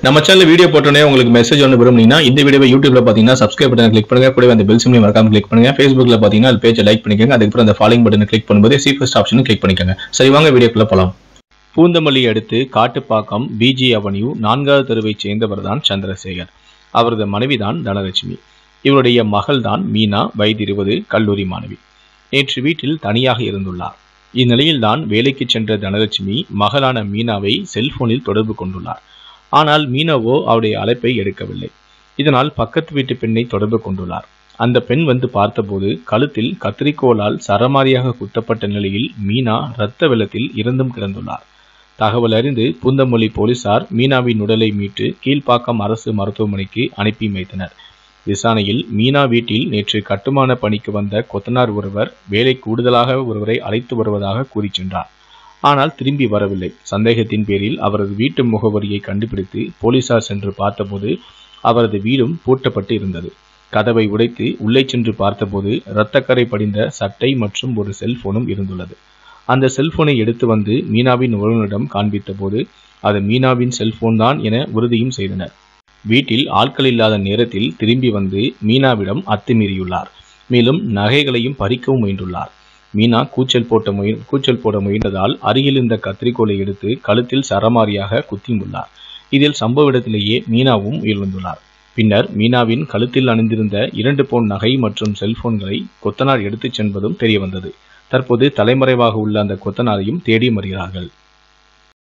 நம்ம channel video போட்டோன்னே உங்களுக்கு மெசேஜ் ஒன்று விரும்புனீங்கன்னா இந்த வீடியோவை யூடியூப்ல பார்த்தீங்கன்னா சப்ஸ்கிரைப் பட்டன் கிளிக் பண்ணுங்க கூடவே அந்த பெல் சிம்லையும் மறக்காம கிளிக் பண்ணுங்க ஃபேஸ்புக்ல பார்த்தீங்கன்னா அது பேஜை லைக் பண்ணிக்கோங்க அதுக்கப்புறம் அந்த ஃபாலோயிங் பட்டனை கிளிக் பண்ணும்போது சி ஃபர்ஸ்ட் ஆப்ஷனும் கிளிக் பண்ணிக்கோங்க சரி வாங்க வீடியோக்குள்ள போலாம் பூந்தமல்லி அடுத்து காட்டுப்பாக்கம் பிஜி அவென்யூ நான்காவது தெருவைச் சேர்ந்தவர் தான் சந்திரசேகர் அவரது மனைவிதான் தனலட்சுமி இவருடைய மகள் தான் மீனா வயது இருபது கல்லூரி மாணவி நேற்று வீட்டில் தனியாக இருந்துள்ளார் இந்நிலையில்தான் வேலைக்கு சென்ற தனலட்சுமி மகளான மீனாவை செல்போனில் தொடர்பு கொண்டுள்ளார் ஆனால் மீனாவோ அவருடைய அழைப்பை எடுக்கவில்லை இதனால் பக்கத்து வீட்டு பெண்ணை தொடர்பு கொண்டுள்ளார் அந்த பெண் வந்து பார்த்தபோது கழுத்தில் கத்திரிக்கோலால் சரமாரியாக குத்தப்பட்ட நிலையில் மீனா இரத்த வெள்ளத்தில் இறந்தும் கிடந்துள்ளார் தகவல் அறிந்து பூந்தமல்லி போலீசார் மீனாவின் உடலை மீட்டு கீழ்ப்பாக்கம் அரசு மருத்துவமனைக்கு அனுப்பி வைத்தனர் விசாரணையில் மீனா வீட்டில் நேற்று கட்டுமான பணிக்கு வந்த கொத்தனார் ஒருவர் வேலை கூடுதலாக ஒருவரை அழைத்து வருவதாக கூறி சென்றார் ஆனால் திரும்பி வரவில்லை சந்தேகத்தின் பேரில் அவரது வீட்டு முகவரியை கண்டுபிடித்து போலீசார் சென்று பார்த்தபோது அவரது வீடும் பூட்டப்பட்டு இருந்தது கதவை உடைத்து உள்ளே சென்று பார்த்தபோது இரத்தக்கரை படிந்த சட்டை மற்றும் ஒரு செல்போனும் இருந்துள்ளது அந்த செல்போனை எடுத்து வந்து மீனாவின் உறவினரிடம் காண்பித்தபோது அது மீனாவின் செல்போன் தான் என உறுதியும் செய்தனர் வீட்டில் ஆட்கள் இல்லாத நேரத்தில் திரும்பி வந்து மீனாவிடம் அத்துமீறியுள்ளார் மேலும் நகைகளையும் பறிக்கவும் முயன்றுள்ளார் மீனா கூச்சல் போட்ட முய கூச்சல் போட முயன்றதால் அருகில் இருந்த கத்திரிக்கோலை எடுத்து கழுத்தில் சரமாரியாக குத்தியுள்ளார் இதில் சம்பவ இடத்திலேயே மீனாவும் உயிரிழந்துள்ளார் பின்னர் மீனாவின் கழுத்தில் அணிந்திருந்த இரண்டு பவுன் நகை மற்றும் செல்போன்களை கொத்தனார் எடுத்துச் சென்பதும் தெரியவந்தது தற்போது தலைமறைவாக உள்ள அந்த கொத்தனாரையும் தேடி வருகிறார்கள்